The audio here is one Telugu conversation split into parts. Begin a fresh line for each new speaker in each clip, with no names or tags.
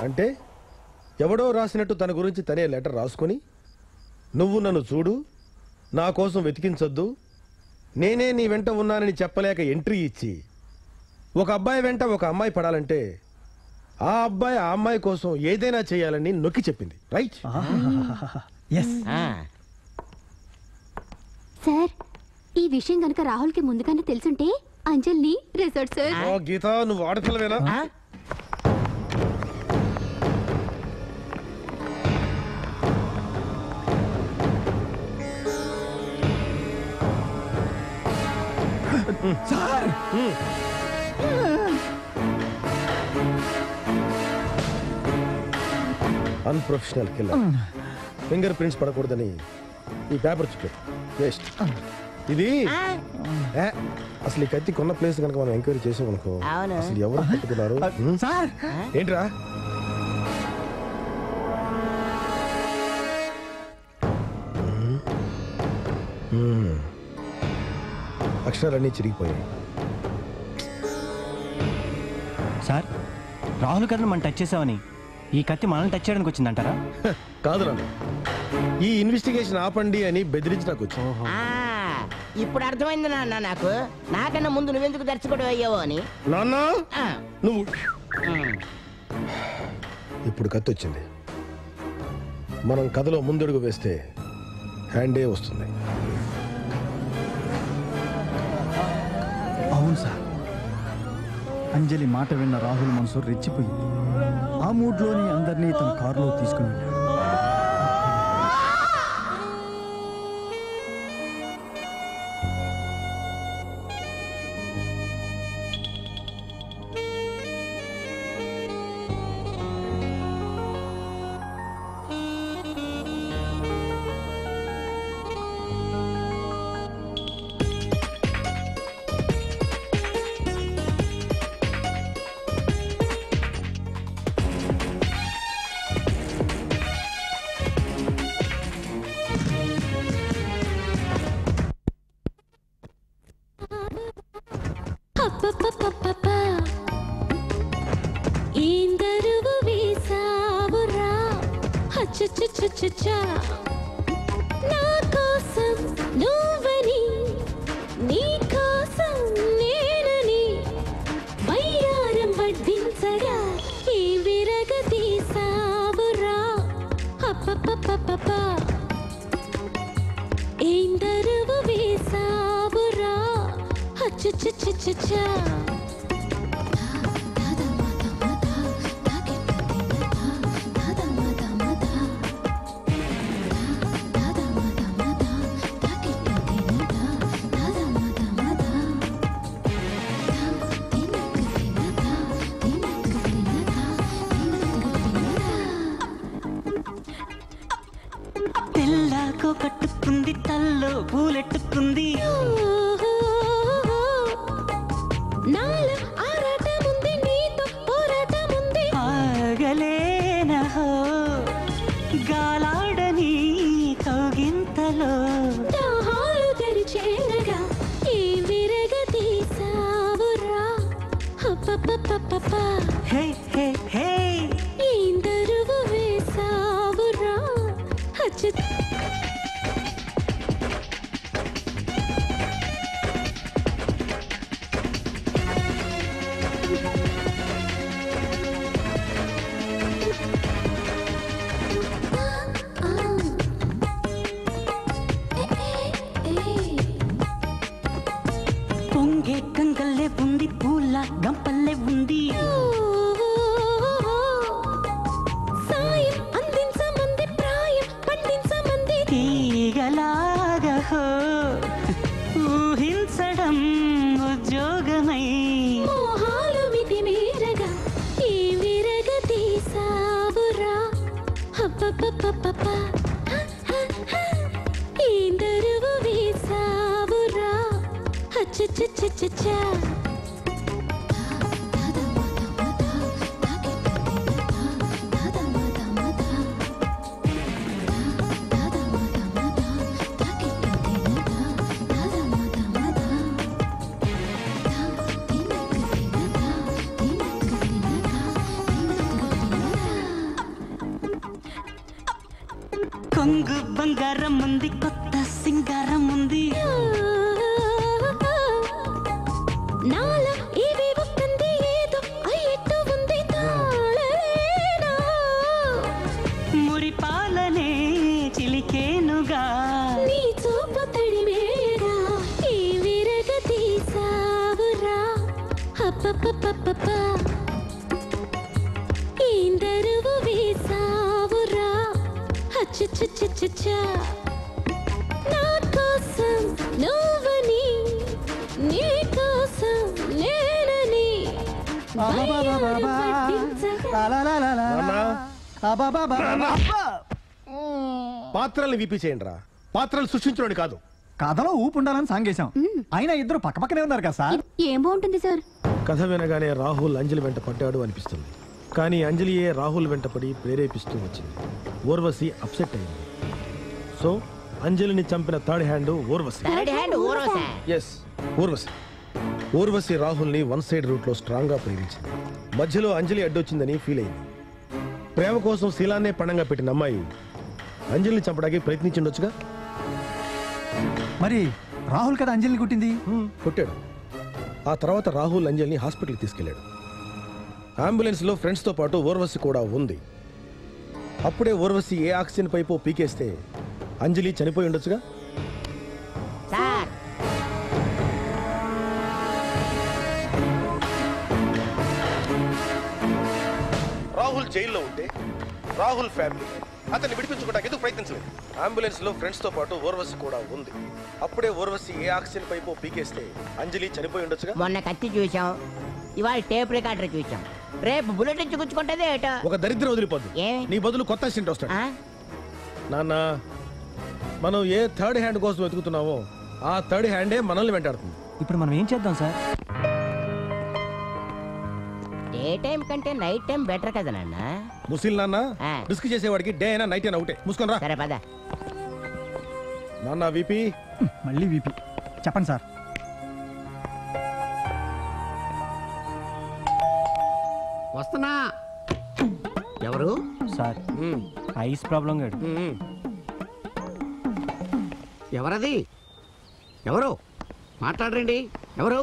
అంటే ఎవడో రాసినట్టు తన గురించి తనే లెటర్ రాసుకొని నువ్వు నన్ను చూడు నా కోసం వెతికించొద్దు నేనే నీ వెంట ఉన్నానని చెప్పలేక ఎంట్రీ ఇచ్చి ఒక అబ్బాయి వెంట ఒక అమ్మాయి పడాలంటే ఆ అబ్బాయి ఆ అమ్మాయి కోసం ఏదైనా చేయాలని నొక్కి చెప్పింది రైట్
ఎస్
సార్ ఈ విషయం గనక రాహుల్కి ముందుగానే తెలుసుంటే అంజల్ని రిసార్ట్ సార్
ఓ గీత నువ్వు ఆడపిల్లవేనా
sir
unprofessional killer finger prints పడకూడదని ఈ పేపర్ చుట్టూ వేస్ట్ ఇది ఏ, అసలు ఈ కత్తి కొన్న ప్లేస్ కనుక మనం ఎంక్వైరీ చేసామనుకో
అవును.
అసలు ఎవరు పట్టుకున్నారు హ్మ్?
సార్
ఏంట్రా హ్మ్. హ్మ్. అక్షరాలన్నీ చిరిగిపోయాయి
సార్ రాహుల్ గారిని మనం టచ్ చేసామని ఈ కత్తి మనల్ని టచ్ చేయడానికి వచ్చిందంటారా
హ, కాదు నాన్న ఈ ఇన్వెస్టిగేషన్ ఆపండి అని బెదిరించి నాకు వచ్చింది
ఆ, ఇప్పుడు అర్థమైంది నాన్న నాకు నాకన్నా ముందు నువ్వెందుకు దర్శకుడు అయ్యావో అని
నాన్న
ఆ,
నువ్వు
ఉమ్.
ఇప్పుడు కత్తి వచ్చింది మనం కథలో ముందడుగు వేస్తే హ్యాండే వస్తుంది
అవును సార్ అంజలి మాట విన్న రాహుల్ మన్సూర్ రెచ్చిపోయింది ఆ మూడ్లోని అందరినీ తన కారులో తీసుకుని వెళ్ళాడు
అప్పప్పప్పప్ప. ఏందరువు వేసావురా అచ్చచ్చచ్చచ్చచ్చ. నా కోసం నువ్వని నీ కోసం నేనని వయ్యారం వడ్డించగా ఏ విరగ తీసావురా అప్పప్పప్పప్ప. ఏందరువు వేసావురా అచ్చచ్చచ్చచ్చచ్చ.
తెల్లాకో కట్టుకుంది తల్లో పూలెట్టుకుంది
నాలో ఆరాటముంది నీతో పోరాటముంది
ఆగలేనహో గాలాడని కౌగింతలో
దాహాలు తెరిచేనగా ఈ విరగ తీసావురా అప్పప్పప్పప్ప.
హే హే హే
ఏందరువు వేసావురా అచ్చు
పొంగే కంగల్లే ఉంది పూల గంపల్లే ఉంది
సాయం అందించమంది ప్రాయం పండించమంది
ఈ కొంగు బంగారం ఉంది కొత్త సింగారం ఉంది
నాలో ఏవి ఒక్కంది ఏదో అయ్యట్టు ఉంది తాళలేనా
మురి పాలనే చిలికేనుగా
నీ చూపు తడిమేరా ఈ విరగ తీసావురా అప్పప్పప్పప్ప ఇందరువు వేసావురా అచ్చచ్చచ్చచ్చ నా కోసం నువ్వని నీ కోసం నేనని
నాన్నా, పాత్రల్ని విపి చేయండి రా పాత్రలు సృష్టించడం కాదు
కథలో ఊపు ఉండాలని సాంగేశాం అయినా ఇద్దరు పక్కపక్కనే ఉన్నారు కదా సార్
ఏం బాగుంటుంది సార్
కథ వినగానే రాహుల్ అంజలి వెంట పడ్డాడు అనిపిస్తుంది కానీ అంజలియే రాహుల్ వెంటపడి ప్రేరేపిస్తూ వచ్చింది ఊర్వశి అప్సెట్ అయింది సో అంజలిని చంపిన third hand Urvashi
third hand ఊరోసా
ఎస్ ఊర్వశి ఊర్వశి రాహుల్ని వన్ సైడ్ రూట్లో స్ట్రాంగ్గా ప్రేమించింది మధ్యలో అంజలి అడ్డొచ్చిందని ఫీల్ అయింది ప్రేమ కోసం శీలాన్నే పణంగా పెట్టిన అమ్మాయి అంజలిని చంపడానికి ప్రయత్నించిండొచ్చుగా
మరి రాహుల్ కదా అంజలిని కుట్టింది
కొట్టాడు ఆ తర్వాత రాహుల్ అంజలిని హాస్పిటల్కి తీసుకెళ్లాడు అంబులెన్స్లో ఫ్రెండ్స్తో పాటు ఊర్వశి కూడా ఉంది అప్పుడే ఊర్వశి ఏ ఆక్సిజన్ పైపో పీకేస్తే అంజలి చనిపోయి ఉండొచ్చుగా
సార్
రాహుల్ జైల్లో ఉంటే రాహుల్ ఫ్యామిలీ అతన్ని విడిపించుకోవడానికి ఎందుకు ప్రయత్నించలేదు అంబులెన్స్ లో ఫ్రెండ్స్ తో పాటు ఊర్వశి కూడా ఉంది అప్పుడే ఊర్వశి ఏ ఆక్సిజన్ పైపో పీకేస్తే అంజలి చనిపోయి ఉండొచ్చుగా
మొన్న కత్తి చూసాం ఇవాళ టేప్ రికార్డర్ చూసాం రేపు బుల్లెట్ ఇచ్చి గుచ్చుకుంటది ఏటో
ఒక దరిద్రం వదిలిపోద్దు
ఏ?
నీ బదులు కొత్త అసిస్టెంట్ వస్తాడు
ఆ?
నాన్న మనం ఏ థర్డ్ హ్యాండ్ కోసం వెతుకుతున్నామో ఆ థర్డ్ హ్యాండే మనల్ని వెంటాడుతుంది
ఇప్పుడు మనం ఏం చేద్దాం సార్
డే టైం కంటే నైట్ టైం బెటర్ కదా నాన్న
ముసిల్ నాన్న
ఆ.
రిస్క్ చేసేవాడికి డే అయినా నైట్ అయినా ఒకటే మూసుకొని రా
సరే పద
నాన్న విపి
మళ్ళీ వీపీ చెప్పండి సార్
వస్తున్నా ఎవరు
సార్ ఐస్ ప్రాబ్లం గాడు
ఎవరది ఎవరు మాట్లాడరండి ఎవరు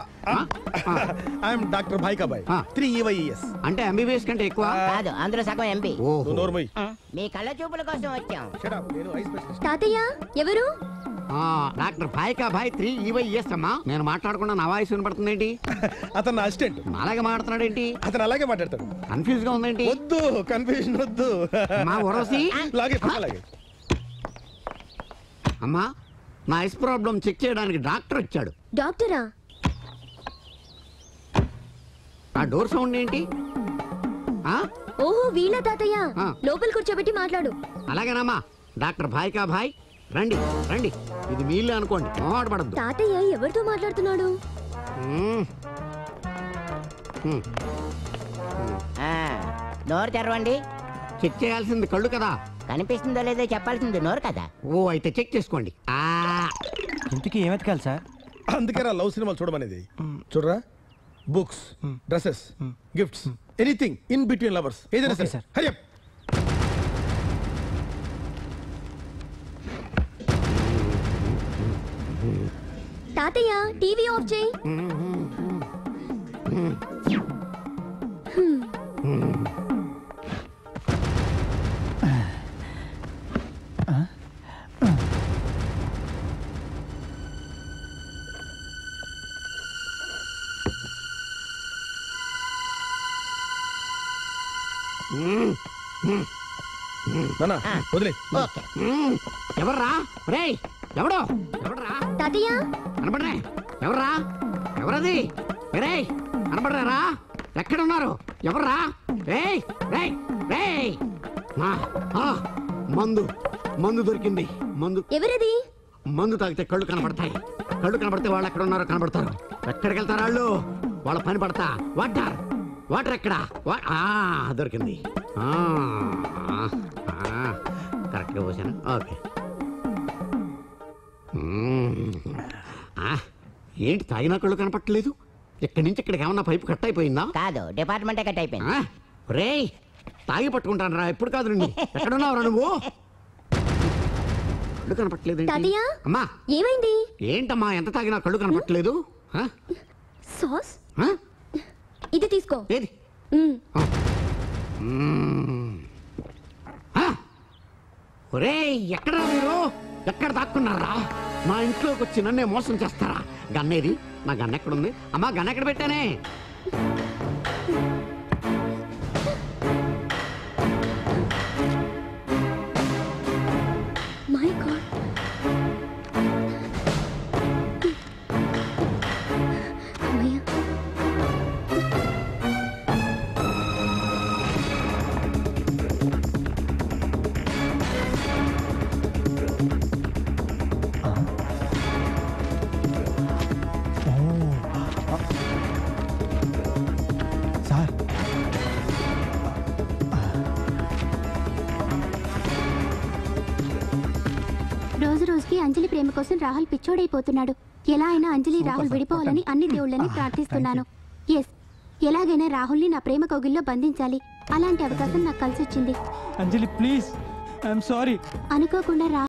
ఐఎమ్ డాక్టర్ భాయికాబాయ్
ఆ.
త్రీ ఈవైఎస్
అంటే ఎంబీబీఎస్ కంటే ఎక్కువ
కాదు అందులో సగం ఎంపీ
ఓహో
నోర్మయ్
మీ కళ్ళ చూపుల కోసం వచ్చాం
నేను ఐ స్పెషలిస్ట్
తాతయ్య ఎవరు
ఆ, డాక్టర్ భాయికా భాయ్ త్రీ ఈవైఎస్ అమ్మా నేను మాట్లాడకుండా నా వాయిస్ వినపడుతుందేంటి
అతను అసిస్టెంట్
అలాగే మాట్లాడుతున్నాడేంటి
అతను అలాగే మాట్లాడతాడు
కన్ఫ్యూజ్ గా ఉందేంటి
వద్దు కన్ఫ్యూజన్ వద్దు
మా ఉరవసి
లాగే పక్క లాగే
అమ్మా నా ఐస్ ప్రాబ్లం చెక్ చేయడానికి డాక్టర్ వచ్చాడు
డాక్టరా
ఆ డోర్ సౌండ్ ఏంటి ఆ
ఓహో వీళ్ళ తాతయ్య
ఆ.
లోపల కూర్చోబెట్టి మాట్లాడు
అలాగేనమ్మా డాక్టర్ భాయికా భాయ్ రండి రండి ఇది మీళ్ళే అనుకోండి మొహాట పడద్దు
తాతయ్య ఎవరితో మాట్లాడుతున్నాడు
ఆ, నోరు తెరవండి
చెక్ చేయాల్సింది కళ్ళు కదా
కనిపిస్తుందో లేదో చెప్పాల్సింది నోరు కదా
ఓ అయితే చెక్ చేసుకోండి ఆ
ఇంతకీ ఏం వెతకాలి సార్
అందుకే లవ్ సినిమాలు చూడమనేది చూడరా books dresses gifts anything in between lovers ఏదైనా
Okay,
సరే
sir.
హరి
తాతయ్య టీవీ ఆఫ్ చేయి
నాన్న వదిలే
ఓకే
మ్మ్. ఎవర్రా రే ఎవడో ఎవడరా
తాతయ్య
కనపడరే ఎవర్రా ఎవరది రే కనపడరా ఎక్కడున్నారు ఎవర్రా రే రే రే ఆ, ఆ, మందు మందు దొరికింది మందు
ఎవరది
మందు తాగితే కళ్ళు కనబడతాయి కళ్ళు కనబడితే వాళ్ళు ఎక్కడ ఉన్నారో కనబడతారు ఎక్కడికి వెళ్తారు వాళ్ళు వాళ్ళ పని పడతా వాటర్ వాటర్ ఎక్కడ వా- ఆ, దొరికింది ఆ, ఆ, కరెక్ట్గా పోసాను ఓకే మ్మ్. ఆ, ఏంటి తాగిన కళ్ళు కనపట్టలేదు ఇక్కడి నుంచి ఇక్కడికి ఏమన్నా పైపు కట్ అయిపోయిందా
కాదు డిపార్ట్మెంటే కట్ అయిపోయింది
రే తాగి పట్టుకుంటాను రా ఎప్పుడు కాదు నిన్ను ఎక్కడున్నావురా నువ్వు కళ్ళు కనపట్లేదు
తాతయ్య?
అమ్మా
ఏమైంది
ఏంటమ్మా ఎంత తాగినా కళ్ళు కనపట్లేదు ఆ?
సాస్
ఆ?
ఇది తీసుకో
ఏది
మ్మ్.
మ్మ్. ఆ? ఒరేయ్ ఎక్కడా మీరు ఎక్కడ దాక్కున్నారా మా ఇంట్లోకి వచ్చి నన్నే మోసం చేస్తారా గన్నేది నా గన్ ఎక్కడుంది అమ్మా గన్ ఎక్కడ పెట్టానే
మై గాడ్ అమ్మయ్య
సార్
రోజు రోజుకి అంజలి ప్రేమ కోసం రాహుల్ పిచ్చోడైపోతున్నాడు ఎలా అయినా అంజలి రాహుల్ విడిపోవాలని అన్ని దేవుళ్ళని ప్రార్థిస్తున్నాను ఎస్ ఎలాగైనా రాహుల్ని నా ప్రేమ కౌగిల్లో బంధించాలి అలాంటి అవకాశం నాకు కలిసి వచ్చింది
అంజలి ప్లీజ్ ఐఎమ్ సారీ
అనుకోకుండా రాహుల్